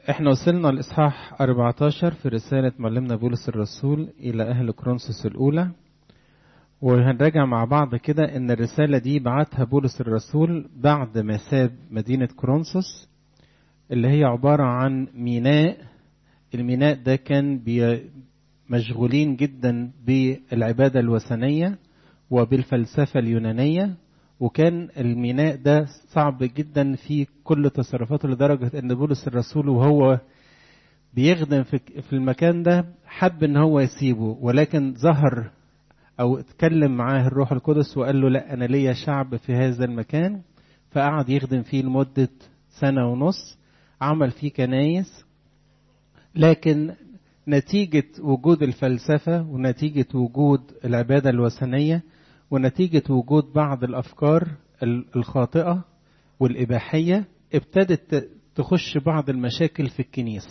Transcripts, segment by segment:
احنا وصلنا لإصحاح 14 في رسالة معلمنا بولس الرسول إلى أهل كرونسوس الأولى وهنراجع مع بعض كده إن الرسالة دي بعتها بولس الرسول بعد ما ساب مدينة كرونسوس اللي هي عبارة عن ميناء الميناء ده كان مشغولين جدا بالعبادة الوثنية وبالفلسفة اليونانية وكان الميناء ده صعب جدا في كل تصرفاته لدرجة ان بولس الرسول وهو بيخدم في المكان ده حب ان هو يسيبه ولكن ظهر او اتكلم معاه الروح القدس وقال له لا انا ليا شعب في هذا المكان فقعد يخدم فيه لمدة سنة ونص عمل فيه كنايس لكن نتيجة وجود الفلسفة ونتيجة وجود العبادة الوثنية ونتيجة وجود بعض الأفكار الخاطئة والإباحية ابتدت تخش بعض المشاكل في الكنيسة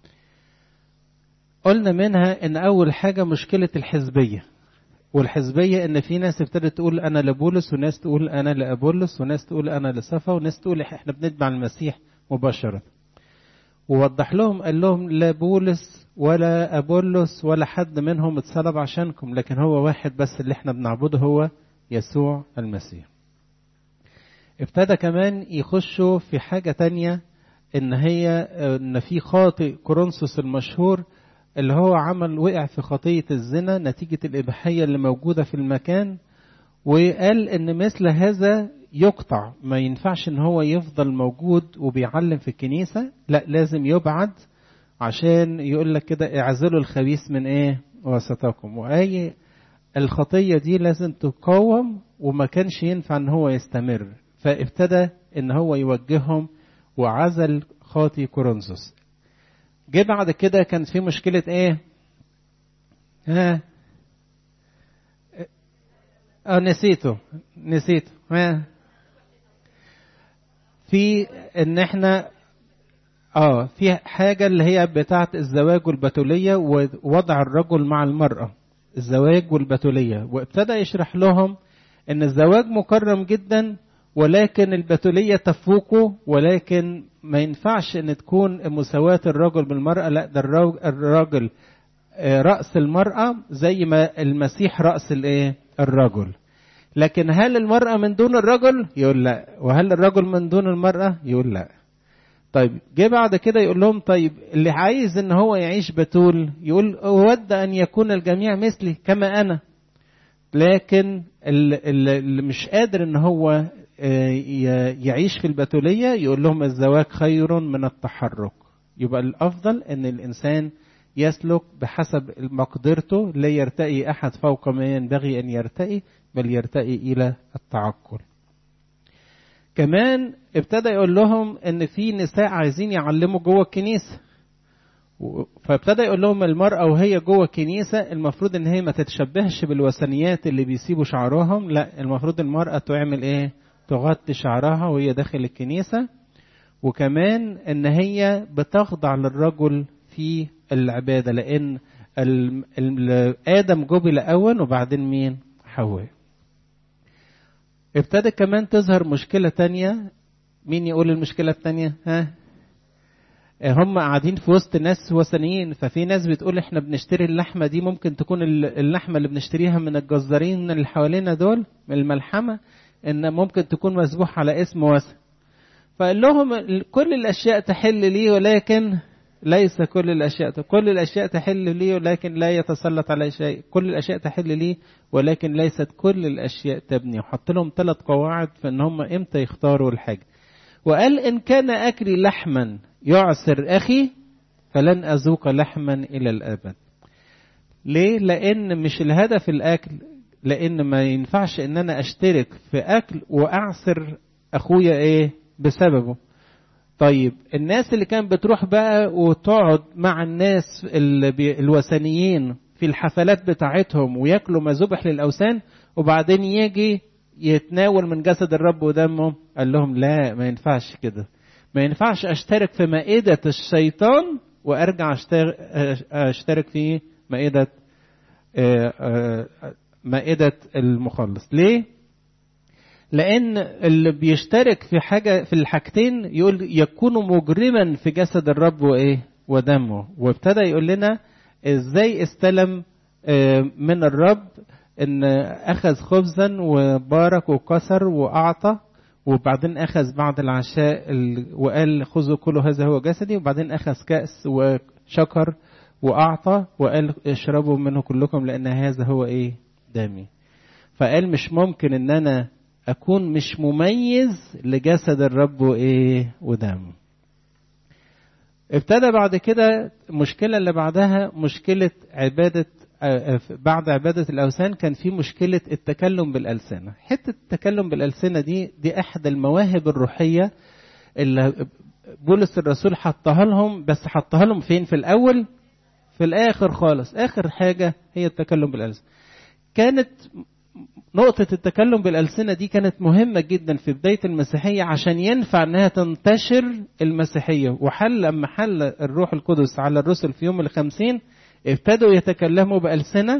قلنا منها ان اول حاجة مشكلة الحزبية والحزبية ان في ناس ابتدت تقول انا لبولس وناس تقول انا لابولس وناس تقول انا لصفا وناس تقول احنا بنتبع المسيح مباشرة ووضح لهم قال لهم لا بولس ولا أبولس ولا حد منهم اتصلب عشانكم لكن هو واحد بس اللي احنا بنعبده هو يسوع المسيح ابتدى كمان يخشوا في حاجة تانية ان هي ان في خاطئ كورنثوس المشهور اللي هو عمل وقع في خطية الزنا نتيجة الإباحية اللي موجودة في المكان وقال ان مثل هذا يقطع ما ينفعش ان هو يفضل موجود وبيعلم في الكنيسة لا لازم يبعد عشان يقول لك كده اعزلوا الخبيث من ايه وسطكم واي الخطية دي لازم تقاوم وما كانش ينفع ان هو يستمر فابتدى ان هو يوجههم وعزل خاطي كورنثوس جه بعد كده كان في مشكلة ايه ها اه نسيته نسيته ها في ان احنا اه في حاجة اللي هي بتاعة الزواج والبتولية ووضع الرجل مع المرأة الزواج والبتولية وابتدى يشرح لهم ان الزواج مكرم جدا ولكن البتولية تفوقه ولكن ما ينفعش ان تكون مساواة الرجل بالمرأة لا ده الراجل رأس المرأة زي ما المسيح رأس الايه الرجل لكن هل المرأة من دون الرجل يقول لا وهل الرجل من دون المرأة يقول لا طيب جه بعد كده يقول لهم طيب اللي عايز ان هو يعيش بتول يقول اود ان يكون الجميع مثلي كما انا لكن اللي مش قادر ان هو يعيش في البتولية يقول لهم الزواج خير من التحرك يبقى الافضل ان الانسان يسلك بحسب مقدرته لا يرتقي احد فوق ما ينبغي ان يرتقي بل يرتقي الى التعقل كمان ابتدى يقول لهم ان في نساء عايزين يعلموا جوه الكنيسه فابتدى يقول لهم المرأة وهي جوه الكنيسة المفروض ان هي ما تتشبهش بالوثنيات اللي بيسيبوا شعرهم لا المفروض المرأة تعمل ايه تغطي شعرها وهي داخل الكنيسة وكمان ان هي بتخضع للرجل في العبادة لان آدم جبل أول وبعدين مين حواء ابتدت كمان تظهر مشكلة تانية مين يقول المشكلة التانية ها هم قاعدين في وسط ناس وثنيين ففي ناس بتقول احنا بنشتري اللحمة دي ممكن تكون اللحمة اللي بنشتريها من الجزارين اللي حوالينا دول من الملحمة ان ممكن تكون مسبوح على اسم وثن فقال لهم كل الاشياء تحل لي ولكن ليس كل الاشياء كل الاشياء تحل لي ولكن لا يتسلط علي شيء كل الاشياء تحل لي ولكن ليست كل الاشياء تبني وحط لهم ثلاث قواعد في ان هم امتى يختاروا الحاجه وقال ان كان اكلي لحما يعسر اخي فلن اذوق لحما الى الابد ليه لان مش الهدف الاكل لان ما ينفعش ان انا اشترك في اكل واعسر اخويا ايه بسببه طيب الناس اللي كانت بتروح بقى وتقعد مع الناس الوثنيين في الحفلات بتاعتهم وياكلوا ما ذبح للاوثان وبعدين يجي يتناول من جسد الرب ودمه قال لهم لا ما ينفعش كده ما ينفعش اشترك في مائدة الشيطان وارجع اشترك في مائدة مائدة المخلص ليه لان اللي بيشترك في حاجه في الحاجتين يقول يكون مجرما في جسد الرب وايه ودمه وابتدى يقول لنا ازاي استلم من الرب ان اخذ خبزا وبارك وكسر واعطى وبعدين اخذ بعد العشاء وقال خذوا كل هذا هو جسدي وبعدين اخذ كاس وشكر واعطى وقال اشربوا منه كلكم لان هذا هو ايه دمي فقال مش ممكن ان انا اكون مش مميز لجسد الرب وايه ودمه ابتدى بعد كده المشكلة اللي بعدها مشكلة عبادة بعد عبادة الأوثان كان في مشكلة التكلم بالألسنة حتة التكلم بالألسنة دي دي أحد المواهب الروحية اللي بولس الرسول حطها لهم بس حطها لهم فين في الأول في الآخر خالص آخر حاجة هي التكلم بالألسنة كانت نقطة التكلم بالألسنة دي كانت مهمة جدا في بداية المسيحية عشان ينفع انها تنتشر المسيحية وحل لما حل الروح القدس على الرسل في يوم الخمسين ابتدوا يتكلموا بألسنة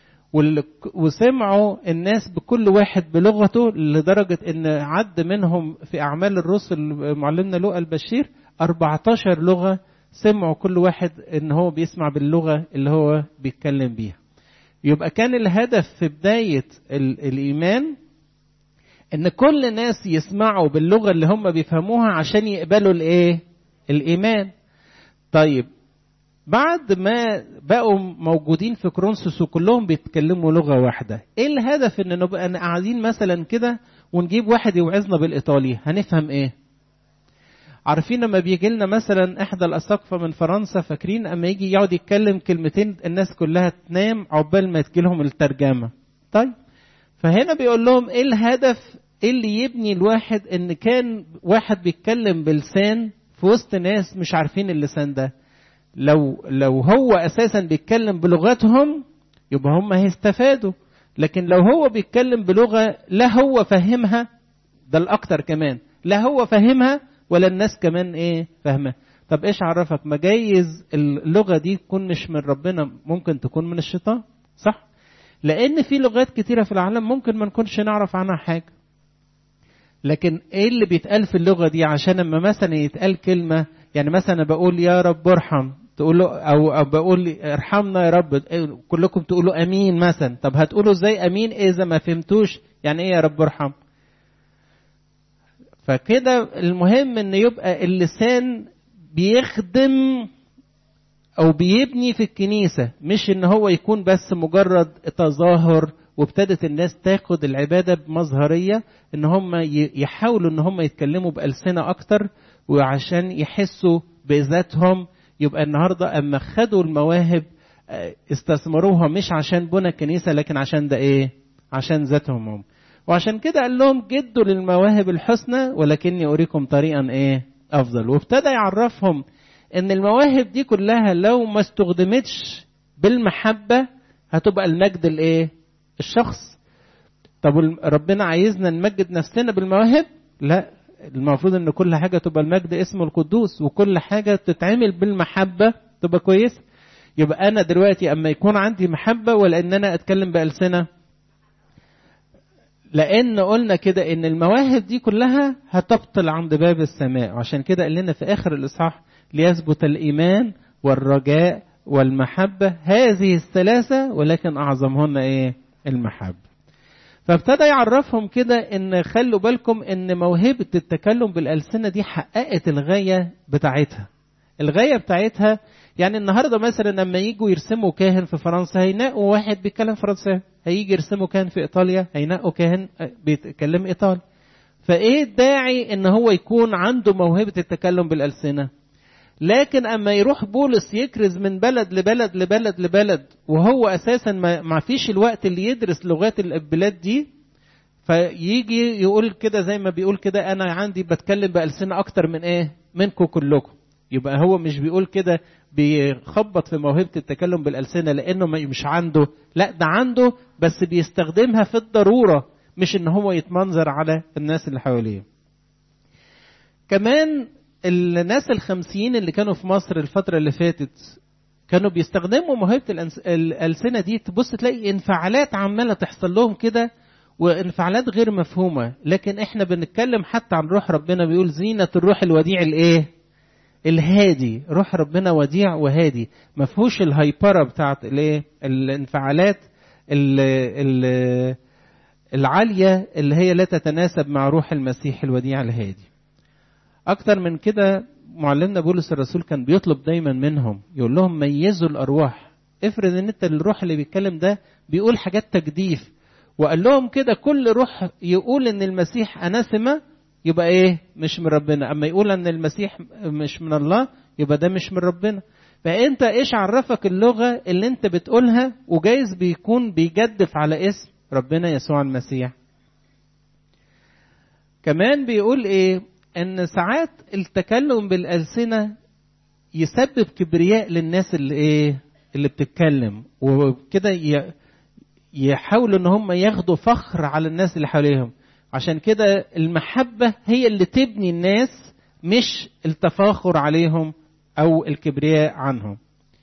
وسمعوا الناس بكل واحد بلغته لدرجة ان عد منهم في أعمال الرسل معلمنا لوقا البشير 14 لغة سمعوا كل واحد ان هو بيسمع باللغة اللي هو بيتكلم بيها يبقى كان الهدف في بداية الإيمان إن كل الناس يسمعوا باللغة اللي هم بيفهموها عشان يقبلوا الإيه؟ الإيمان. طيب بعد ما بقوا موجودين في كرونسوس وكلهم بيتكلموا لغة واحدة، إيه الهدف إن نبقى قاعدين مثلا كده ونجيب واحد يوعظنا بالإيطالي، هنفهم إيه؟ عارفين لما بيجي لنا مثلا احدى الاساقفه من فرنسا فاكرين اما يجي يقعد يتكلم كلمتين الناس كلها تنام عقبال ما تجي لهم الترجمه طيب فهنا بيقول لهم ايه الهدف ايه اللي يبني الواحد ان كان واحد بيتكلم بلسان في وسط ناس مش عارفين اللسان ده لو لو هو اساسا بيتكلم بلغتهم يبقى هم هيستفادوا لكن لو هو بيتكلم بلغه لا هو فاهمها ده الاكتر كمان لا هو فاهمها ولا الناس كمان ايه فاهمه طب ايش عرفك ما جايز اللغه دي تكون مش من ربنا ممكن تكون من الشيطان صح لان في لغات كتيره في العالم ممكن ما نكونش نعرف عنها حاجه لكن ايه اللي بيتقال في اللغه دي عشان لما مثلا يتقال كلمه يعني مثلا بقول يا رب ارحم تقول له او, أو بقول ارحمنا يا رب كلكم تقولوا امين مثلا طب هتقولوا ازاي امين اذا ما فهمتوش يعني ايه يا رب ارحم فكده المهم ان يبقى اللسان بيخدم او بيبني في الكنيسة مش ان هو يكون بس مجرد تظاهر وابتدت الناس تاخد العبادة بمظهرية ان هم يحاولوا ان هم يتكلموا بألسنة اكتر وعشان يحسوا بذاتهم يبقى النهاردة اما خدوا المواهب استثمروها مش عشان بنى الكنيسة لكن عشان ده ايه عشان ذاتهم هم وعشان كده قال لهم جدوا للمواهب الحسنى ولكني أريكم طريقا إيه أفضل وابتدى يعرفهم إن المواهب دي كلها لو ما استخدمتش بالمحبة هتبقى المجد الإيه الشخص طب ربنا عايزنا نمجد نفسنا بالمواهب لا المفروض ان كل حاجه تبقى المجد اسمه القدوس وكل حاجه تتعمل بالمحبه تبقى كويسه يبقى انا دلوقتي اما يكون عندي محبه ولا ان انا اتكلم بالسنه لان قلنا كده ان المواهب دي كلها هتبطل عند باب السماء وعشان كده قال لنا في اخر الاصحاح ليثبت الايمان والرجاء والمحبه هذه الثلاثه ولكن اعظمهن ايه المحبه فابتدى يعرفهم كده ان خلوا بالكم ان موهبه التكلم بالالسنه دي حققت الغايه بتاعتها الغايه بتاعتها يعني النهارده مثلا لما يجوا يرسموا كاهن في فرنسا هينقوا واحد بيتكلم فرنساوي هيجي يرسموا كاهن في ايطاليا هينقوا كاهن بيتكلم ايطالي فايه الداعي ان هو يكون عنده موهبه التكلم بالالسنه لكن اما يروح بولس يكرز من بلد لبلد لبلد لبلد وهو اساسا ما فيش الوقت اللي يدرس لغات البلاد دي فيجي يقول كده زي ما بيقول كده انا عندي بتكلم بالسنه اكتر من ايه منكم كلكم يبقى هو مش بيقول كده بيخبط في موهبة التكلم بالألسنة لأنه مش عنده لا ده عنده بس بيستخدمها في الضرورة مش إن هو يتمنظر على الناس اللي حواليه كمان الناس الخمسين اللي كانوا في مصر الفترة اللي فاتت كانوا بيستخدموا موهبة الألسنة دي تبص تلاقي انفعالات عمالة تحصل لهم كده وانفعالات غير مفهومة لكن احنا بنتكلم حتى عن روح ربنا بيقول زينة الروح الوديع الايه الهادي روح ربنا وديع وهادي ما فيهوش الهايبرة بتاعت الايه الانفعالات ال ال العالية اللي هي لا تتناسب مع روح المسيح الوديع الهادي أكتر من كده معلمنا بولس الرسول كان بيطلب دايما منهم يقول لهم ميزوا الأرواح افرض ان انت الروح اللي بيتكلم ده بيقول حاجات تجديف وقال لهم كده كل روح يقول ان المسيح اناسمة يبقى ايه مش من ربنا اما يقول ان المسيح مش من الله يبقى ده مش من ربنا فانت ايش عرفك اللغة اللي انت بتقولها وجايز بيكون بيجدف على اسم ربنا يسوع المسيح كمان بيقول ايه ان ساعات التكلم بالالسنه يسبب كبرياء للناس اللي ايه اللي بتتكلم وكده يحاولوا ان هم ياخدوا فخر على الناس اللي حواليهم عشان كده المحبه هي اللي تبني الناس مش التفاخر عليهم او الكبرياء عنهم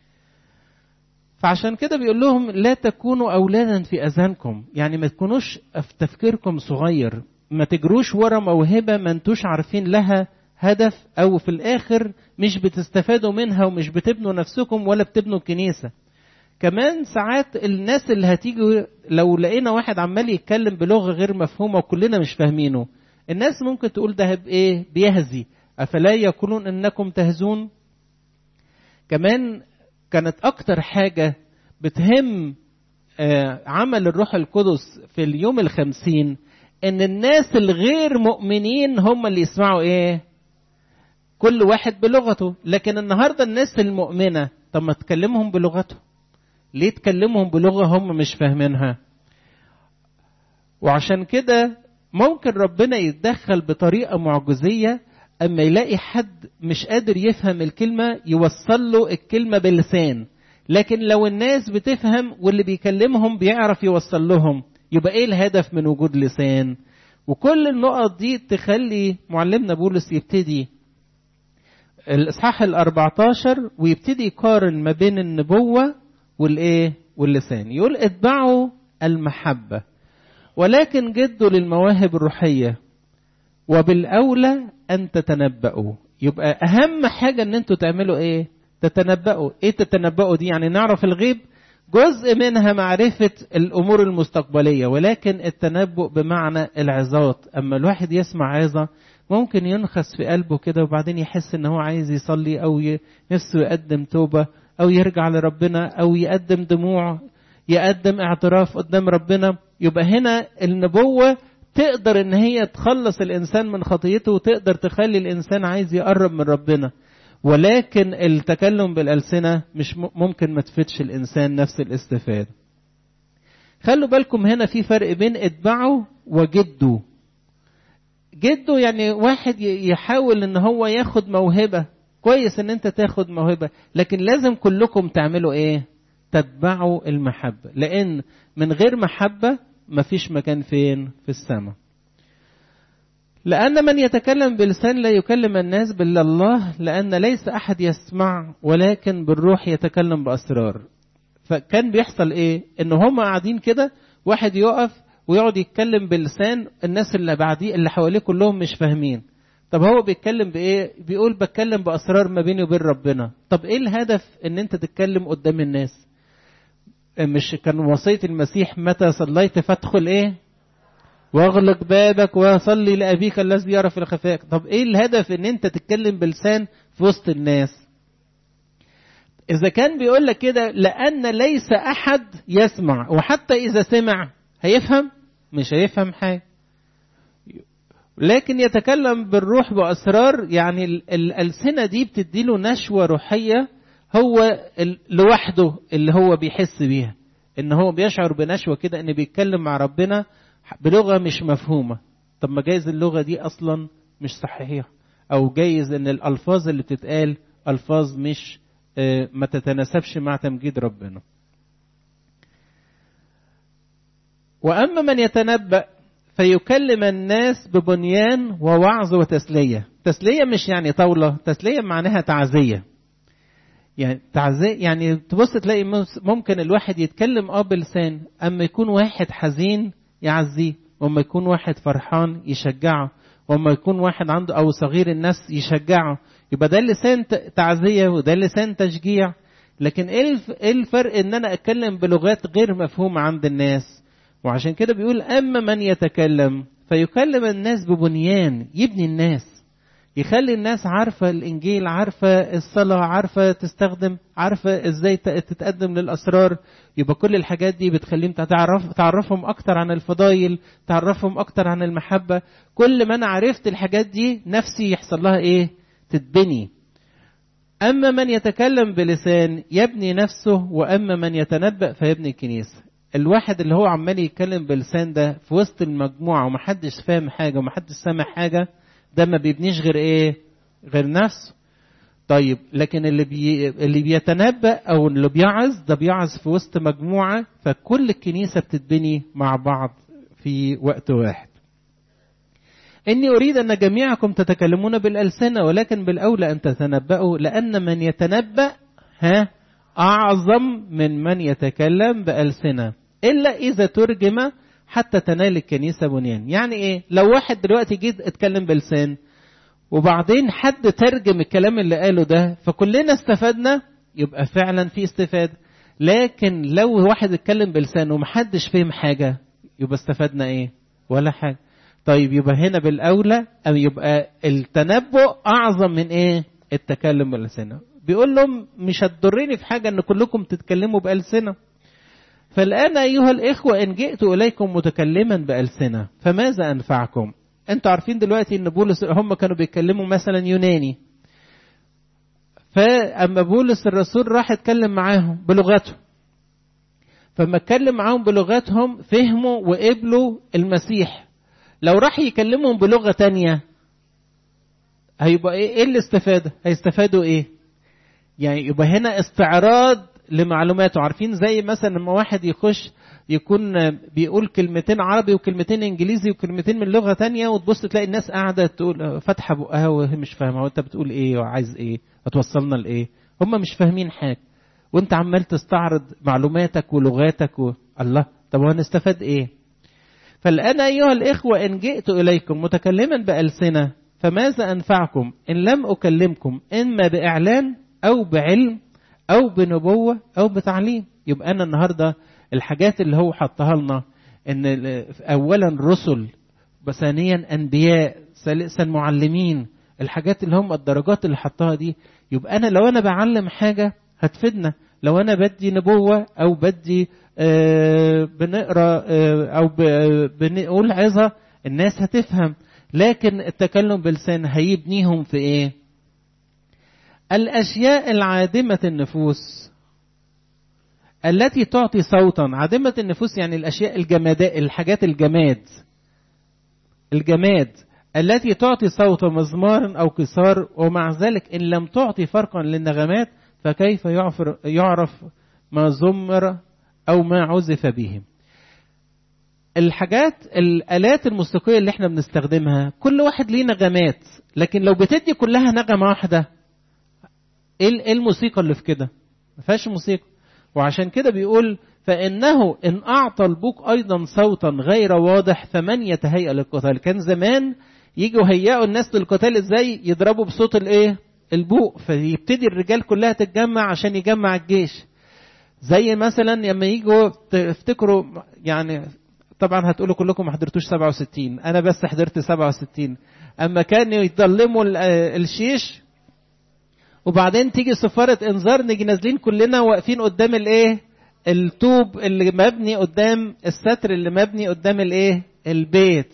فعشان كده بيقول لهم لا تكونوا اولادا في اذهانكم يعني ما تكونوش في تفكيركم صغير ما تجروش ورا موهبه ما انتوش عارفين لها هدف او في الاخر مش بتستفادوا منها ومش بتبنوا نفسكم ولا بتبنوا الكنيسه كمان ساعات الناس اللي هتيجي لو لقينا واحد عمال يتكلم بلغه غير مفهومه وكلنا مش فاهمينه الناس ممكن تقول ده بايه بيهزي افلا يقولون انكم تهزون كمان كانت اكتر حاجه بتهم عمل الروح القدس في اليوم الخمسين ان الناس الغير مؤمنين هم اللي يسمعوا ايه كل واحد بلغته لكن النهارده الناس المؤمنه طب ما تكلمهم بلغتهم ليه تكلمهم بلغه هم مش فاهمينها وعشان كده ممكن ربنا يتدخل بطريقه معجزيه اما يلاقي حد مش قادر يفهم الكلمه يوصل له الكلمه باللسان لكن لو الناس بتفهم واللي بيكلمهم بيعرف يوصل لهم يبقى ايه الهدف من وجود لسان وكل النقط دي تخلي معلمنا بولس يبتدي الاصحاح ال14 ويبتدي يقارن ما بين النبوه والايه واللسان يقول اتبعوا المحبه ولكن جدوا للمواهب الروحيه وبالاولى ان تتنبأوا يبقى اهم حاجه ان انتوا تعملوا ايه تتنبأوا ايه تتنبأوا دي يعني نعرف الغيب جزء منها معرفة الأمور المستقبلية ولكن التنبؤ بمعنى العظات أما الواحد يسمع عظة ممكن ينخس في قلبه كده وبعدين يحس ان هو عايز يصلي او نفسه يقدم توبة او يرجع لربنا او يقدم دموع يقدم اعتراف قدام ربنا يبقى هنا النبوة تقدر ان هي تخلص الانسان من خطيته وتقدر تخلي الانسان عايز يقرب من ربنا ولكن التكلم بالألسنة مش ممكن ما تفيدش الإنسان نفس الاستفادة خلوا بالكم هنا في فرق بين اتبعوا وجدوا جدوا يعني واحد يحاول ان هو ياخد موهبة كويس ان انت تاخد موهبة لكن لازم كلكم تعملوا ايه تتبعوا المحبة لان من غير محبة مفيش مكان فين في السماء لأن من يتكلم بلسان لا يكلم الناس بل الله لأن ليس أحد يسمع ولكن بالروح يتكلم بأسرار فكان بيحصل إيه إن هم قاعدين كده واحد يقف ويقعد يتكلم بلسان الناس اللي بعديه اللي حواليه كلهم مش فاهمين طب هو بيتكلم بإيه بيقول بتكلم بأسرار ما بيني وبين ربنا طب إيه الهدف إن أنت تتكلم قدام الناس مش كان وصية المسيح متى صليت فادخل إيه واغلق بابك وصلي لأبيك الذي يرى في الخفاء طب ايه الهدف ان انت تتكلم بلسان في وسط الناس اذا كان بيقول لك كده لان ليس احد يسمع وحتى اذا سمع هيفهم مش هيفهم حاجه لكن يتكلم بالروح باسرار يعني الالسنه دي بتديله نشوه روحيه هو لوحده اللي هو بيحس بيها ان هو بيشعر بنشوه كده ان بيتكلم مع ربنا بلغه مش مفهومه طب ما جايز اللغه دي اصلا مش صحيحه او جايز ان الالفاظ اللي بتتقال الفاظ مش ما تتناسبش مع تمجيد ربنا واما من يتنبأ فيكلم الناس ببنيان ووعظ وتسليه تسليه مش يعني طاوله تسليه معناها تعزيه يعني تعزيه يعني تبص تلاقي ممكن الواحد يتكلم اه بلسان اما يكون واحد حزين يعزيه وما يكون واحد فرحان يشجعه وما يكون واحد عنده او صغير الناس يشجعه يبقى ده لسان تعزيه وده لسان تشجيع لكن ايه الفرق ان انا اتكلم بلغات غير مفهومه عند الناس وعشان كده بيقول اما من يتكلم فيكلم الناس ببنيان يبني الناس يخلي الناس عارفة الإنجيل عارفة الصلاة عارفة تستخدم عارفة إزاي تتقدم للأسرار يبقى كل الحاجات دي بتخليهم تعرف تعرفهم أكتر عن الفضايل تعرفهم أكتر عن المحبة كل ما أنا عرفت الحاجات دي نفسي يحصل لها إيه تتبني أما من يتكلم بلسان يبني نفسه وأما من يتنبأ فيبني الكنيسة الواحد اللي هو عمال يتكلم بلسان ده في وسط المجموعة ومحدش فاهم حاجة ومحدش سامع حاجة ده ما بيبنيش غير ايه غير نفسه طيب لكن اللي بي... اللي بيتنبأ او اللي بيعظ ده بيعظ في وسط مجموعة فكل الكنيسة بتتبني مع بعض في وقت واحد إني أريد أن جميعكم تتكلمون بالألسنة ولكن بالأولى أن تتنبأوا لأن من يتنبأ ها أعظم من من يتكلم بألسنة إلا إذا ترجم حتى تنال الكنيسة بنيان يعني إيه لو واحد دلوقتي جيت اتكلم بلسان وبعدين حد ترجم الكلام اللي قاله ده فكلنا استفدنا يبقى فعلا في استفادة لكن لو واحد اتكلم بلسان ومحدش فهم حاجة يبقى استفدنا ايه ولا حاجة طيب يبقى هنا بالأولى أو يبقى التنبؤ أعظم من إيه؟ التكلم بالألسنة. بيقول لهم مش هتضرني في حاجة إن كلكم تتكلموا بألسنة. فالآن أيها الإخوة إن جئت إليكم متكلما بألسنة فماذا أنفعكم؟ أنتوا عارفين دلوقتي إن بولس هم كانوا بيتكلموا مثلا يوناني. فأما بولس الرسول راح يتكلم معاهم بلغتهم. فما اتكلم معاهم بلغتهم فهموا وقبلوا المسيح لو راح يكلمهم بلغة تانية هيبقى ايه, إيه الاستفادة هيستفادوا ايه يعني يبقى هنا استعراض لمعلوماته عارفين زي مثلا لما واحد يخش يكون بيقول كلمتين عربي وكلمتين انجليزي وكلمتين من لغه تانية وتبص تلاقي الناس قاعده تقول فاتحه بقها وهي مش فاهمه وانت بتقول ايه وعايز ايه هتوصلنا لايه هم مش فاهمين حاجه وانت عمال تستعرض معلوماتك ولغاتك و... الله طب وهنستفاد ايه فالآن أيها الإخوة إن جئت إليكم متكلما بألسنة فماذا أنفعكم إن لم أكلمكم إما بإعلان أو بعلم أو بنبوة أو بتعليم يبقى أنا النهاردة الحاجات اللي هو حطها لنا إن أولا رسل ثانيا أنبياء ثالثا معلمين الحاجات اللي هم الدرجات اللي حطها دي يبقى أنا لو أنا بعلم حاجة هتفيدنا لو أنا بدي نبوة أو بدي آه بنقرا آه او بنقول عظه الناس هتفهم لكن التكلم بلسان هيبنيهم في ايه الاشياء العادمه النفوس التي تعطي صوتا عادمه النفوس يعني الاشياء الجمادات الحاجات الجماد الجماد التي تعطي صوت مزمار او كسار ومع ذلك ان لم تعطي فرقا للنغمات فكيف يعرف ما زمر أو ما عزف به الحاجات الآلات الموسيقية اللي احنا بنستخدمها كل واحد ليه نغمات لكن لو بتدي كلها نغمة واحدة ايه الموسيقى اللي في كده ما فيهاش موسيقى وعشان كده بيقول فإنه إن أعطى البوق أيضا صوتا غير واضح فمن يتهيأ للقتال كان زمان يجوا هيئوا الناس للقتال ازاي يضربوا بصوت الايه البوق فيبتدي الرجال كلها تتجمع عشان يجمع الجيش زي مثلا لما يجوا تفتكروا يعني طبعا هتقولوا كلكم ما حضرتوش 67 انا بس حضرت 67 اما كانوا يضلموا الشيش وبعدين تيجي صفارة انذار نيجي نازلين كلنا واقفين قدام الايه الطوب اللي مبني قدام الستر اللي مبني قدام الايه البيت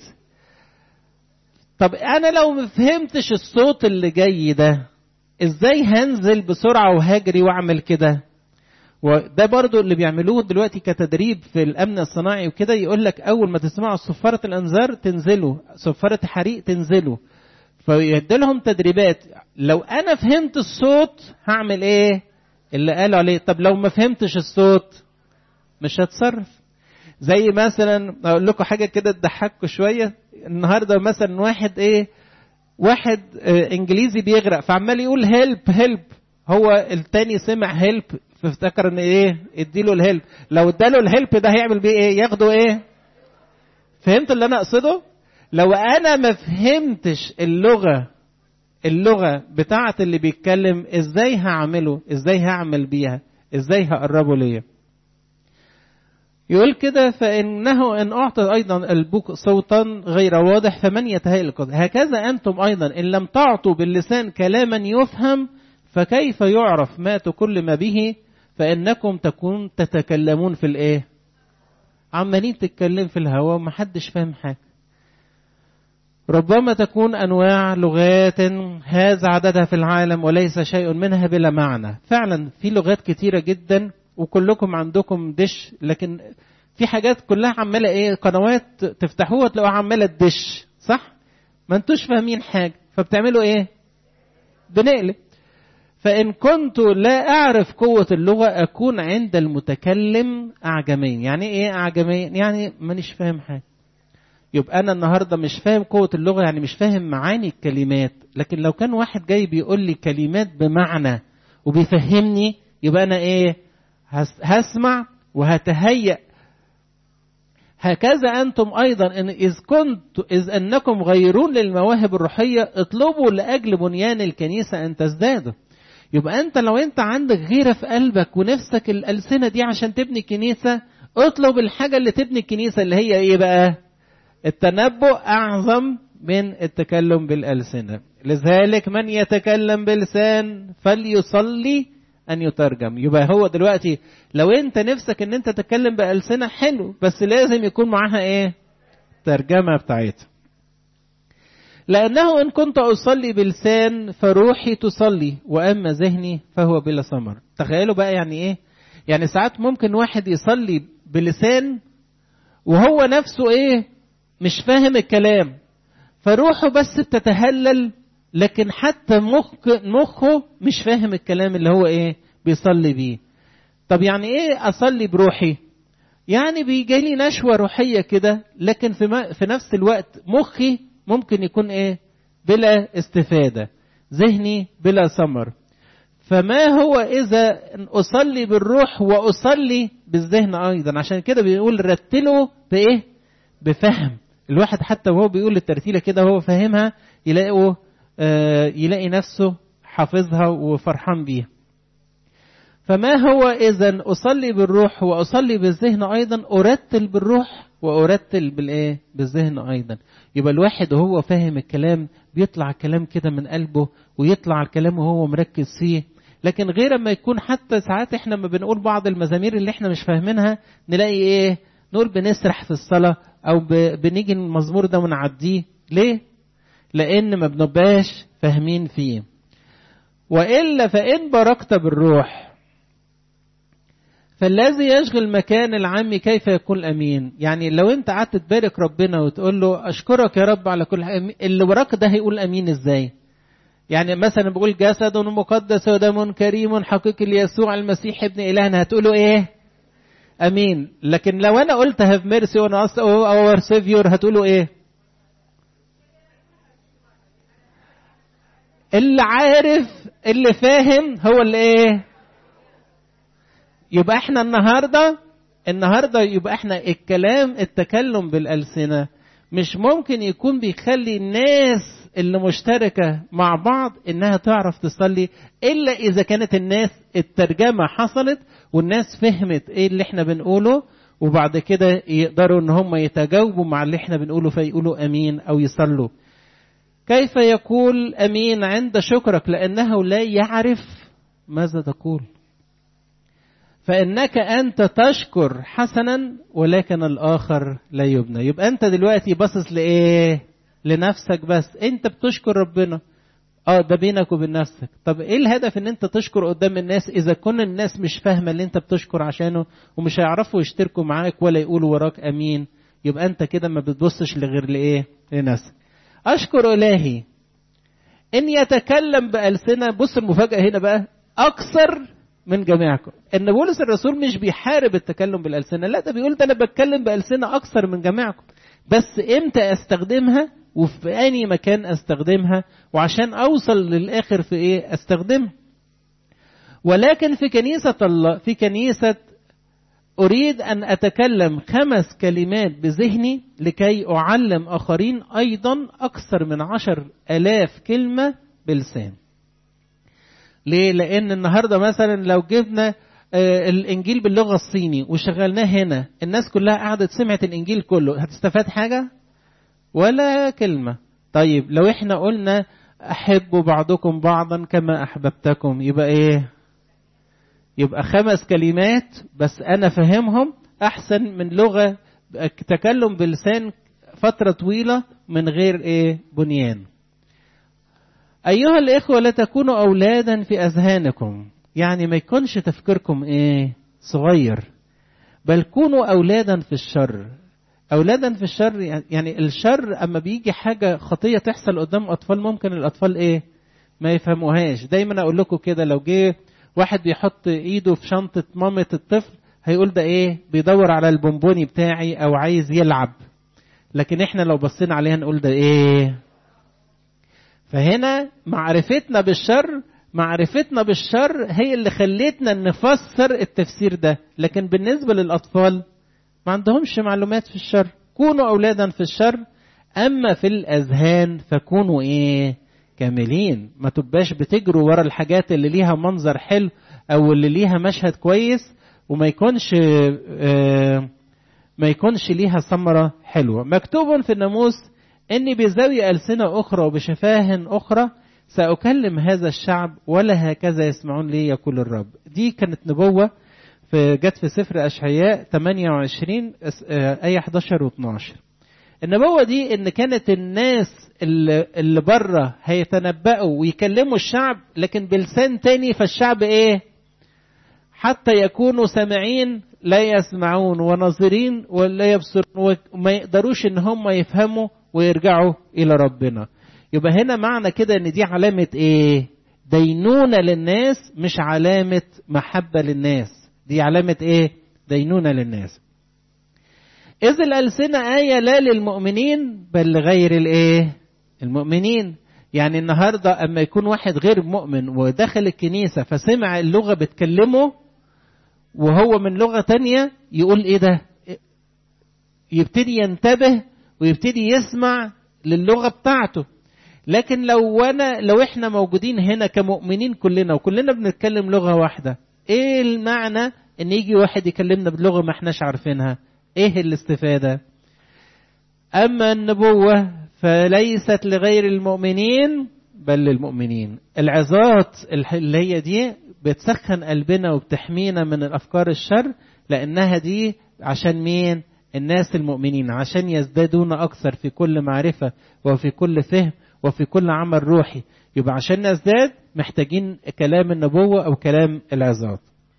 طب انا لو ما فهمتش الصوت اللي جاي ده ازاي هنزل بسرعة وهجري واعمل كده وده برضو اللي بيعملوه دلوقتي كتدريب في الامن الصناعي وكده يقول لك اول ما تسمعوا صفاره الانذار تنزلوا صفاره حريق تنزلوا فيدي لهم تدريبات لو انا فهمت الصوت هعمل ايه اللي قالوا عليه طب لو ما فهمتش الصوت مش هتصرف زي مثلا اقول لكم حاجه كده تضحكوا شويه النهارده مثلا واحد ايه واحد اه انجليزي بيغرق فعمال يقول هيلب هيلب هو التاني سمع هيلب فافتكر ان ايه اديله الهيلب لو اداله الهيلب ده هيعمل بيه ايه ياخده ايه فهمت اللي انا اقصده لو انا ما فهمتش اللغه اللغه بتاعه اللي بيتكلم ازاي هعمله ازاي هعمل بيها ازاي هقربه ليا يقول كده فإنه إن أعطى أيضا البوك صوتا غير واضح فمن يتهيأ القدر هكذا أنتم أيضا إن لم تعطوا باللسان كلاما يفهم فكيف يعرف ما تكلم به فإنكم تكون تتكلمون في الإيه عمالين تتكلم في الهواء ومحدش فاهم حاجة ربما تكون أنواع لغات هذا عددها في العالم وليس شيء منها بلا معنى فعلا في لغات كتيرة جدا وكلكم عندكم دش لكن في حاجات كلها عمالة ايه قنوات تفتحوها تلاقوها عمالة تدش صح ما انتوش فاهمين حاجة فبتعملوا ايه بنقلب فإن كنت لا أعرف قوة اللغة أكون عند المتكلم أعجميا يعني إيه أعجميا يعني مانيش فاهم حاجة يبقى أنا النهاردة مش فاهم قوة اللغة يعني مش فاهم معاني الكلمات لكن لو كان واحد جاي بيقول لي كلمات بمعنى وبيفهمني يبقى أنا إيه هسمع وهتهيأ هكذا أنتم أيضا إن إذ كنت إذ أنكم غيرون للمواهب الروحية اطلبوا لأجل بنيان الكنيسة أن تزدادوا يبقى أنت لو أنت عندك غيرة في قلبك ونفسك الألسنة دي عشان تبني كنيسة اطلب الحاجة اللي تبني الكنيسة اللي هي إيه بقى التنبؤ أعظم من التكلم بالألسنة لذلك من يتكلم بلسان فليصلي أن يترجم يبقى هو دلوقتي لو أنت نفسك أن أنت تتكلم بألسنة حلو بس لازم يكون معاها إيه ترجمة بتاعتها لأنه إن كنت أصلي بلسان فروحي تصلي وأما ذهني فهو بلا ثمر تخيلوا بقى يعني إيه يعني ساعات ممكن واحد يصلي بلسان وهو نفسه إيه مش فاهم الكلام فروحه بس بتتهلل لكن حتى مخ مخه مش فاهم الكلام اللي هو ايه بيصلي بيه طب يعني ايه اصلي بروحي يعني بيجي لي نشوة روحية كده لكن في, ما في نفس الوقت مخي ممكن يكون ايه بلا استفادة ذهني بلا ثمر فما هو إذا أصلي بالروح وأصلي بالذهن أيضا عشان كده بيقول رتلوا بإيه بفهم الواحد حتى وهو بيقول الترتيلة كده وهو فاهمها يلاقوا يلاقي نفسه حافظها وفرحان بيها فما هو إذا أصلي بالروح وأصلي بالذهن أيضا أرتل بالروح وأرتل بالإيه؟ بالذهن أيضا يبقى الواحد وهو فاهم الكلام بيطلع الكلام كده من قلبه ويطلع الكلام وهو مركز فيه لكن غير ما يكون حتى ساعات احنا ما بنقول بعض المزامير اللي احنا مش فاهمينها نلاقي ايه نقول بنسرح في الصلاة او بنيجي المزمور ده ونعديه ليه لان ما بنبقاش فاهمين فيه والا فان باركت بالروح فالذي يشغل مكان العام كيف يكون امين يعني لو انت قعدت تبارك ربنا وتقول له اشكرك يا رب على كل حاجه اللي وراك ده هيقول امين ازاي يعني مثلا بقول جسد مقدس ودم كريم حقيقي ليسوع المسيح ابن الهنا هتقولوا ايه امين لكن لو انا قلت هاف ميرسي اون اور سيفيور هتقولوا ايه اللي عارف اللي فاهم هو اللي ايه يبقى احنا النهارده النهارده يبقى احنا الكلام التكلم بالالسنه مش ممكن يكون بيخلي الناس اللي مشتركه مع بعض انها تعرف تصلي الا اذا كانت الناس الترجمه حصلت والناس فهمت ايه اللي احنا بنقوله وبعد كده يقدروا ان هم يتجاوبوا مع اللي احنا بنقوله فيقولوا امين او يصلوا كيف يقول امين عند شكرك لانه لا يعرف ماذا تقول فانك انت تشكر حسنا ولكن الاخر لا يبنى يبقى انت دلوقتي باصص لايه لنفسك بس انت بتشكر ربنا اه ده بينك وبين نفسك طب ايه الهدف ان انت تشكر قدام الناس اذا كن الناس مش فاهمه اللي انت بتشكر عشانه ومش هيعرفوا يشتركوا معاك ولا يقولوا وراك امين يبقى انت كده ما بتبصش لغير لايه لنفسك اشكر الهي ان يتكلم بالسنه بص المفاجاه هنا بقى اكثر من جميعكم ان بولس الرسول مش بيحارب التكلم بالالسنه لا ده بيقول ده انا بتكلم بالسنه اكثر من جميعكم بس امتى استخدمها وفي اني مكان استخدمها وعشان اوصل للاخر في ايه استخدمها ولكن في كنيسه الله في كنيسه أريد أن أتكلم خمس كلمات بذهني لكي أعلم آخرين أيضا أكثر من عشر ألاف كلمة بلسان ليه؟ لأن النهاردة مثلا لو جبنا الإنجيل باللغة الصيني وشغلناه هنا الناس كلها قعدت سمعت الإنجيل كله هتستفاد حاجة؟ ولا كلمة طيب لو احنا قلنا أحبوا بعضكم بعضا كما أحببتكم يبقى إيه؟ يبقى خمس كلمات بس أنا فهمهم أحسن من لغة تكلم بلسان فترة طويلة من غير إيه؟ بنيان. أيها الإخوة لا تكونوا أولادا في أذهانكم، يعني ما يكونش تفكيركم إيه؟ صغير. بل كونوا أولادا في الشر. أولادا في الشر يعني الشر أما بيجي حاجة خطية تحصل قدام أطفال ممكن الأطفال إيه؟ ما يفهموهاش، دايما أقول لكم كده لو جه واحد بيحط ايده في شنطة مامة الطفل هيقول ده ايه بيدور على البونبوني بتاعي او عايز يلعب لكن احنا لو بصينا عليها نقول ده ايه فهنا معرفتنا بالشر معرفتنا بالشر هي اللي خلتنا نفسر التفسير ده لكن بالنسبة للأطفال ما عندهمش معلومات في الشر كونوا أولادا في الشر أما في الأذهان فكونوا إيه كاملين ما تبقاش بتجروا ورا الحاجات اللي ليها منظر حلو او اللي ليها مشهد كويس وما يكونش ما يكونش ليها ثمرة حلوة مكتوب في الناموس اني بزاوية ألسنة أخرى وبشفاه أخرى سأكلم هذا الشعب ولا هكذا يسمعون لي يقول الرب دي كانت نبوة في جت في سفر أشعياء 28 آية 11 و 12 النبوة دي ان كانت الناس اللي, اللي بره هيتنبأوا ويكلموا الشعب لكن بلسان تاني فالشعب ايه حتى يكونوا سامعين لا يسمعون وناظرين ولا يبصرون وما يقدروش ان هم يفهموا ويرجعوا الى ربنا يبقى هنا معنى كده ان دي علامة ايه دينونة للناس مش علامة محبة للناس دي علامة ايه دينونة للناس إذ الألسنة آية لا للمؤمنين بل لغير الإيه؟ المؤمنين. يعني النهارده أما يكون واحد غير مؤمن ودخل الكنيسة فسمع اللغة بتكلمه وهو من لغة تانية يقول إيه ده؟ يبتدي ينتبه ويبتدي يسمع للغة بتاعته. لكن لو أنا لو إحنا موجودين هنا كمؤمنين كلنا وكلنا بنتكلم لغة واحدة، إيه المعنى إن يجي واحد يكلمنا بلغة ما إحناش عارفينها؟ ايه الاستفاده اما النبوه فليست لغير المؤمنين بل للمؤمنين العظات اللي هي دي بتسخن قلبنا وبتحمينا من الافكار الشر لانها دي عشان مين الناس المؤمنين عشان يزدادون اكثر في كل معرفه وفي كل فهم وفي كل عمل روحي يبقى عشان نزداد محتاجين كلام النبوه او كلام العظات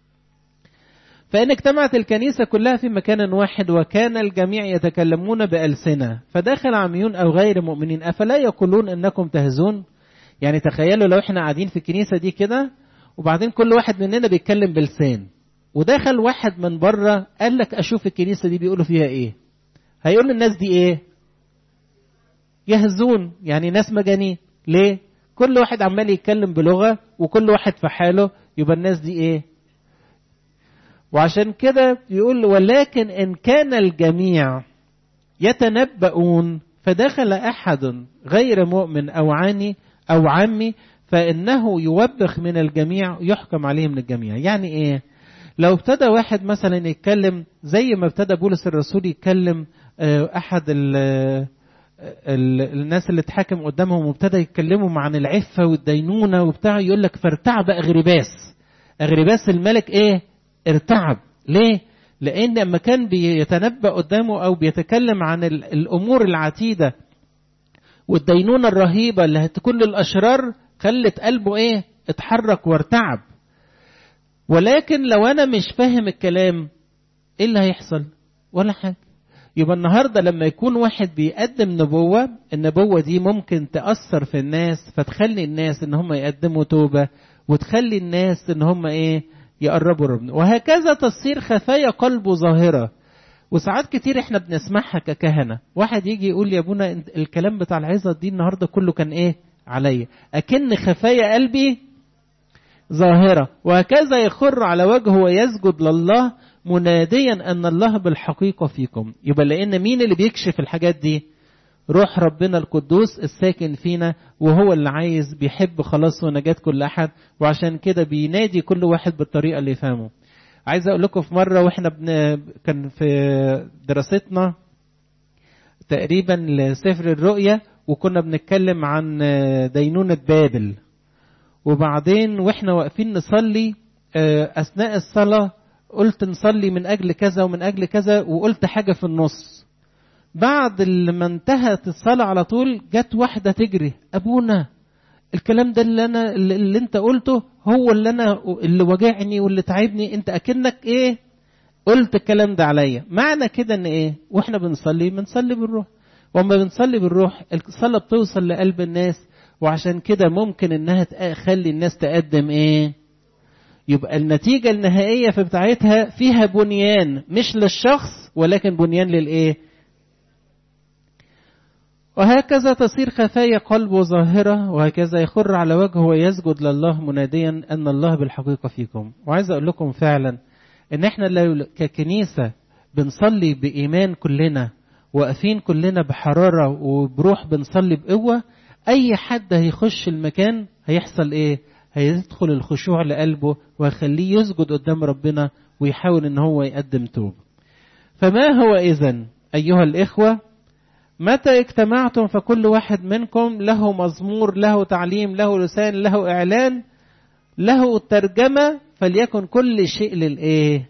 فإن اجتمعت الكنيسة كلها في مكان واحد وكان الجميع يتكلمون بألسنة فدخل عميون أو غير مؤمنين أفلا يقولون إنكم تهزون يعني تخيلوا لو احنا قاعدين في الكنيسة دي كده وبعدين كل واحد مننا بيتكلم بلسان ودخل واحد من بره قال لك أشوف الكنيسة دي بيقولوا فيها إيه هيقول للناس دي إيه يهزون يعني ناس مجانين ليه كل واحد عمال يتكلم بلغة وكل واحد في حاله يبقى الناس دي إيه وعشان كده يقول ولكن إن كان الجميع يتنبؤون فدخل أحد غير مؤمن أو عني أو عمي فإنه يوبخ من الجميع يحكم عليه من الجميع يعني إيه لو ابتدى واحد مثلا يتكلم زي ما ابتدى بولس الرسول يتكلم أحد ال ال الناس اللي اتحاكم قدامهم وابتدى يتكلموا عن العفة والدينونة وبتاع يقول لك فارتعب أغرباس أغرباس الملك إيه ارتعب ليه لان لما كان بيتنبأ قدامه او بيتكلم عن الامور العتيده والدينونه الرهيبه اللي هتكون للاشرار خلت قلبه ايه اتحرك وارتعب ولكن لو انا مش فاهم الكلام ايه اللي هيحصل ولا حاجه يبقى النهارده لما يكون واحد بيقدم نبوه النبوه دي ممكن تاثر في الناس فتخلي الناس ان هم يقدموا توبه وتخلي الناس ان هم ايه يقربوا ربنا وهكذا تصير خفايا قلبه ظاهرة وساعات كتير احنا بنسمعها ككهنة واحد يجي يقول يا ابونا الكلام بتاع العظة دي النهاردة كله كان ايه عليا أكن خفايا قلبي ظاهرة وهكذا يخر على وجهه ويسجد لله مناديا ان الله بالحقيقه فيكم يبقى لان مين اللي بيكشف الحاجات دي روح ربنا القدوس الساكن فينا وهو اللي عايز بيحب خلاص ونجاة كل احد وعشان كده بينادي كل واحد بالطريقه اللي يفهمه عايز اقول لكم في مره واحنا بن... كان في دراستنا تقريبا لسفر الرؤيا وكنا بنتكلم عن دينونة بابل وبعدين واحنا واقفين نصلي اثناء الصلاه قلت نصلي من اجل كذا ومن اجل كذا وقلت حاجه في النص بعد ما انتهت الصلاه على طول جت واحده تجري ابونا الكلام ده اللي انا اللي انت قلته هو اللي انا اللي وجعني واللي تعبني انت اكنك ايه قلت الكلام ده عليا معنى كده ان ايه واحنا بنصلي بنصلي بالروح وما بنصلي بالروح الصلاه بتوصل لقلب الناس وعشان كده ممكن انها تخلي الناس تقدم ايه يبقى النتيجة النهائية في بتاعتها فيها بنيان مش للشخص ولكن بنيان للإيه؟ وهكذا تصير خفايا قلبه ظاهرة وهكذا يخر على وجهه ويسجد لله مناديا أن الله بالحقيقة فيكم وعايز أقول لكم فعلا إن إحنا لو ككنيسة بنصلي بإيمان كلنا واقفين كلنا بحرارة وبروح بنصلي بقوة أي حد هيخش المكان هيحصل إيه؟ هيدخل الخشوع لقلبه ويخليه يسجد قدام ربنا ويحاول ان هو يقدم توب فما هو اذا ايها الاخوه متى اجتمعتم فكل واحد منكم له مزمور له تعليم له لسان له اعلان له ترجمه فليكن كل شيء للايه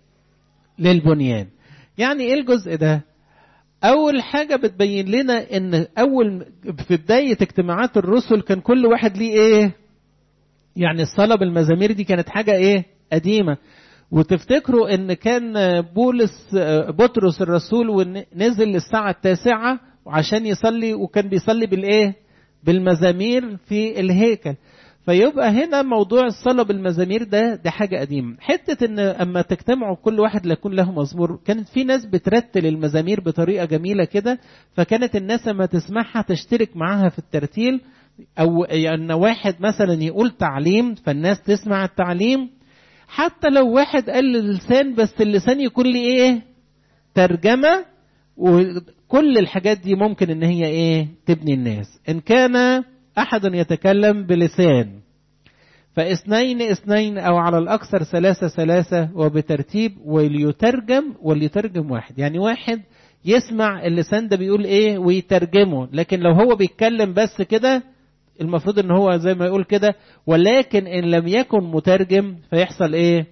للبنيان يعني ايه الجزء ده اول حاجه بتبين لنا ان اول في بدايه اجتماعات الرسل كان كل واحد ليه ايه يعني الصلاة بالمزامير دي كانت حاجة ايه قديمة وتفتكروا ان كان بولس بطرس الرسول ونزل الساعة التاسعة عشان يصلي وكان بيصلي بالايه بالمزامير في الهيكل فيبقى هنا موضوع الصلاة بالمزامير ده ده حاجة قديمة حتة ان اما تجتمعوا كل واحد ليكون له مزمور كانت في ناس بترتل المزامير بطريقة جميلة كده فكانت الناس لما تسمعها تشترك معاها في الترتيل او ان واحد مثلا يقول تعليم فالناس تسمع التعليم حتى لو واحد قال اللسان بس اللسان يكون لي ايه ترجمه وكل الحاجات دي ممكن ان هي ايه تبني الناس ان كان احد يتكلم بلسان فاثنين اثنين او على الاكثر ثلاثه ثلاثه وبترتيب وليترجم وليترجم واحد يعني واحد يسمع اللسان ده بيقول ايه ويترجمه لكن لو هو بيتكلم بس كده المفروض ان هو زي ما يقول كده ولكن ان لم يكن مترجم فيحصل ايه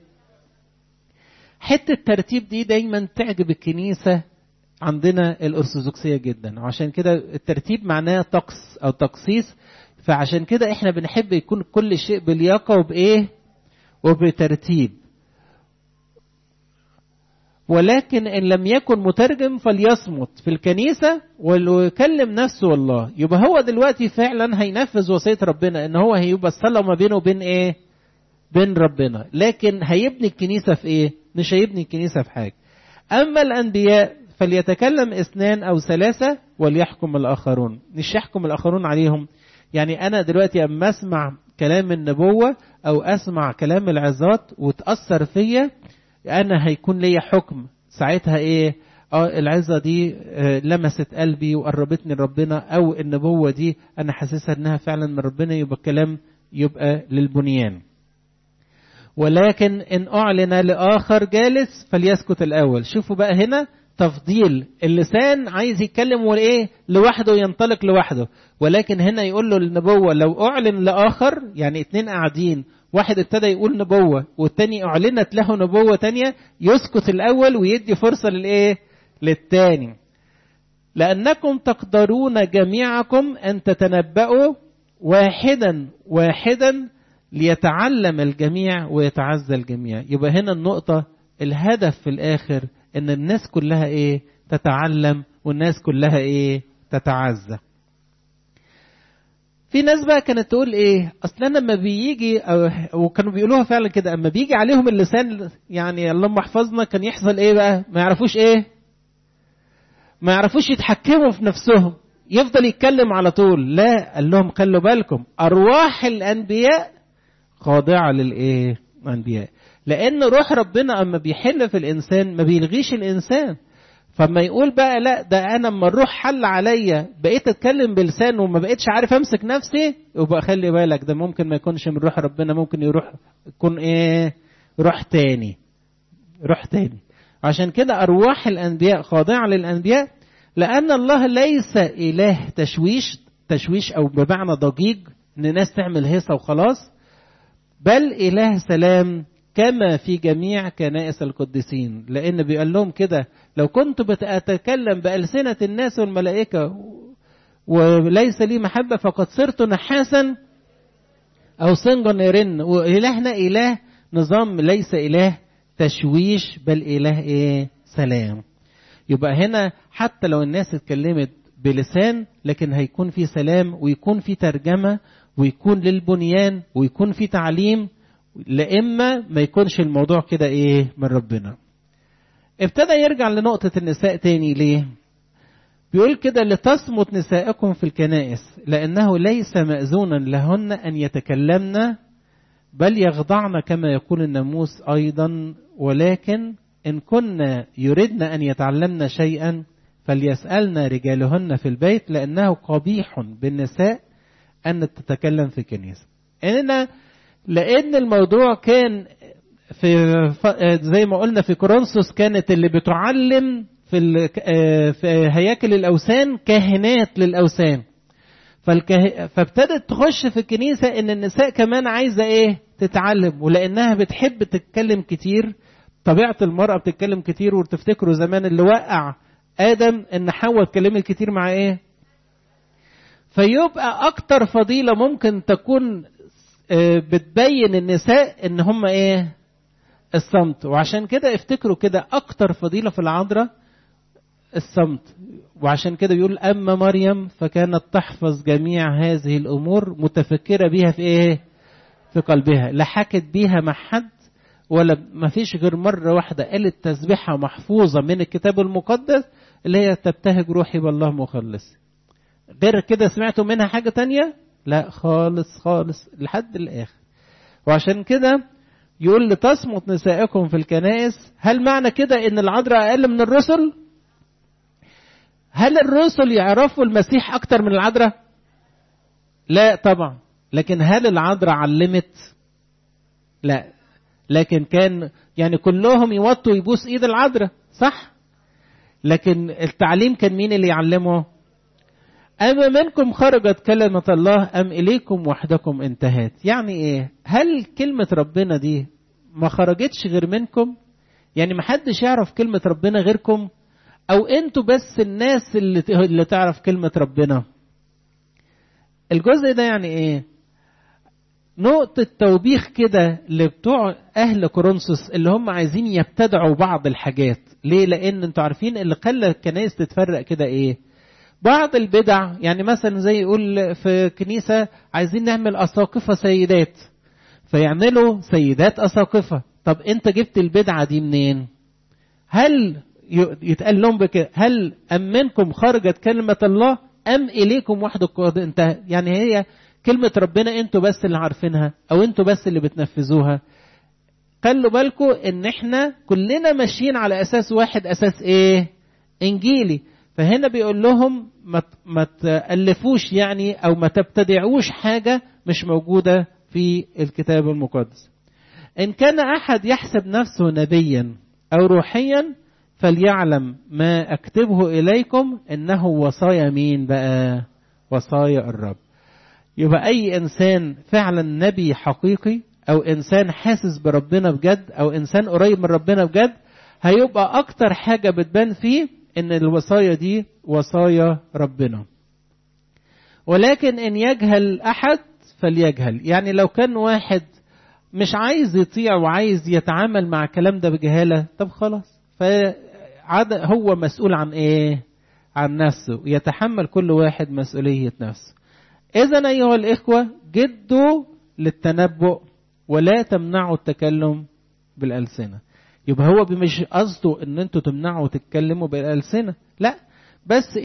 حته الترتيب دي دايما تعجب الكنيسه عندنا الارثوذكسيه جدا وعشان كده الترتيب معناه طقس او تقسيس فعشان كده احنا بنحب يكون كل شيء بلياقه وبايه وبترتيب ولكن ان لم يكن مترجم فليصمت في الكنيسه ويكلم نفسه والله يبقى هو دلوقتي فعلا هينفذ وصيه ربنا ان هو هيبقى الصلاه ما بينه وبين ايه بين ربنا لكن هيبني الكنيسه في ايه مش هيبني الكنيسه في حاجه اما الانبياء فليتكلم اثنان او ثلاثه وليحكم الاخرون مش يحكم الاخرون عليهم يعني انا دلوقتي اما اسمع كلام النبوه او اسمع كلام العظات وتاثر فيا انا هيكون ليا حكم ساعتها ايه اه العظه دي آه لمست قلبي وقربتني لربنا او النبوه دي انا حاسسها انها فعلا من ربنا يبقى الكلام يبقى للبنيان ولكن ان اعلن لاخر جالس فليسكت الاول شوفوا بقى هنا تفضيل اللسان عايز يتكلم وايه لوحده ينطلق لوحده ولكن هنا يقول له النبوه لو اعلن لاخر يعني اتنين قاعدين واحد ابتدى يقول نبوة والتاني أعلنت له نبوة تانية يسكت الأول ويدي فرصة للإيه؟ للتاني لأنكم تقدرون جميعكم أن تتنبأوا واحدا واحدا ليتعلم الجميع ويتعزى الجميع يبقى هنا النقطة الهدف في الآخر إن الناس كلها إيه؟ تتعلم والناس كلها إيه؟ تتعزى في ناس بقى كانت تقول ايه اصل انا لما بيجي أو وكانوا بيقولوها فعلا كده اما بيجي عليهم اللسان يعني اللهم احفظنا كان يحصل ايه بقى ما يعرفوش ايه ما يعرفوش يتحكموا في نفسهم يفضل يتكلم على طول لا قال لهم خلوا بالكم ارواح الانبياء خاضعه للايه الانبياء لان روح ربنا اما بيحل في الانسان ما بيلغيش الانسان فما يقول بقى لا ده انا اما الروح حل عليا بقيت اتكلم بلسان وما بقيتش عارف امسك نفسي يبقى خلي بالك ده ممكن ما يكونش من روح ربنا ممكن يروح يكون ايه روح تاني روح تاني عشان كده ارواح الانبياء خاضعه للانبياء لان الله ليس اله تشويش تشويش او بمعنى ضجيج ان ناس تعمل هيصه وخلاص بل اله سلام كما في جميع كنائس القديسين لان بيقول لهم كده لو كنت بتتكلم بألسنة الناس والملائكة وليس لي محبة فقد صرت نحاسا أو صنجا يرن وإلهنا إله نظام ليس إله تشويش بل إله إيه سلام يبقى هنا حتى لو الناس اتكلمت بلسان لكن هيكون في سلام ويكون في ترجمة ويكون للبنيان ويكون في تعليم لإما ما يكونش الموضوع كده إيه من ربنا ابتدى يرجع لنقطة النساء تاني ليه؟ بيقول كده لتصمت نساءكم في الكنائس لأنه ليس مأذونا لهن أن يتكلمن بل يخضعن كما يقول الناموس أيضا ولكن إن كنا يردن أن يتعلمن شيئا فليسألن رجالهن في البيت لأنه قبيح بالنساء أن تتكلم في الكنيسة إننا لأن الموضوع كان في زي ما قلنا في كورنثوس كانت اللي بتعلم في في هياكل الاوثان كاهنات للاوثان فالكه... فابتدت تخش في الكنيسه ان النساء كمان عايزه ايه تتعلم ولانها بتحب تتكلم كتير طبيعه المراه بتتكلم كتير وتفتكروا زمان اللي وقع ادم ان حواء اتكلمت كتير مع ايه فيبقى اكتر فضيله ممكن تكون بتبين النساء ان هم ايه الصمت وعشان كده افتكروا كده اكتر فضيلة في العذراء الصمت وعشان كده بيقول اما مريم فكانت تحفظ جميع هذه الامور متفكرة بيها في ايه في قلبها لا حكت بيها مع حد ولا ما فيش غير مرة واحدة قالت تسبيحة محفوظة من الكتاب المقدس اللي هي تبتهج روحي بالله مخلص غير كده سمعتوا منها حاجة تانية لا خالص خالص لحد الاخر وعشان كده يقول لتصمت نسائكم في الكنائس هل معنى كده ان العذراء اقل من الرسل هل الرسل يعرفوا المسيح اكتر من العذراء لا طبعا لكن هل العذراء علمت لا لكن كان يعني كلهم يوطوا يبوس ايد العذراء صح لكن التعليم كان مين اللي يعلمه أما منكم خرجت كلمة الله أم إليكم وحدكم انتهت يعني إيه هل كلمة ربنا دي ما خرجتش غير منكم يعني ما حدش يعرف كلمة ربنا غيركم أو أنتوا بس الناس اللي, اللي تعرف كلمة ربنا الجزء ده يعني إيه نقطة توبيخ كده لبتوع أهل كورنثوس اللي هم عايزين يبتدعوا بعض الحاجات ليه لأن أنتوا عارفين اللي خلى الكنائس تتفرق كده إيه بعض البدع يعني مثلا زي يقول في كنيسة عايزين نعمل أساقفة سيدات فيعملوا سيدات أساقفة طب أنت جبت البدعة دي منين هل يتقال لهم بكده هل أم منكم خرجت كلمة الله أم إليكم وحدكم انت يعني هي كلمة ربنا انتوا بس اللي عارفينها أو انتوا بس اللي بتنفذوها خلوا بالكم ان احنا كلنا ماشيين على اساس واحد اساس ايه انجيلي فهنا بيقول لهم ما تألفوش يعني أو ما تبتدعوش حاجة مش موجودة في الكتاب المقدس إن كان أحد يحسب نفسه نبيا أو روحيا فليعلم ما أكتبه إليكم إنه وصايا مين بقى وصايا الرب يبقى أي إنسان فعلا نبي حقيقي أو إنسان حاسس بربنا بجد أو إنسان قريب من ربنا بجد هيبقى أكتر حاجة بتبان فيه ان الوصايا دي وصايا ربنا ولكن ان يجهل احد فليجهل يعني لو كان واحد مش عايز يطيع وعايز يتعامل مع الكلام ده بجهاله طب خلاص فعاد هو مسؤول عن ايه عن نفسه يتحمل كل واحد مسؤوليه نفسه اذا ايها الاخوه جدوا للتنبؤ ولا تمنعوا التكلم بالالسنه يبقى هو مش قصده ان انتوا تمنعوا تتكلموا بالالسنه لا بس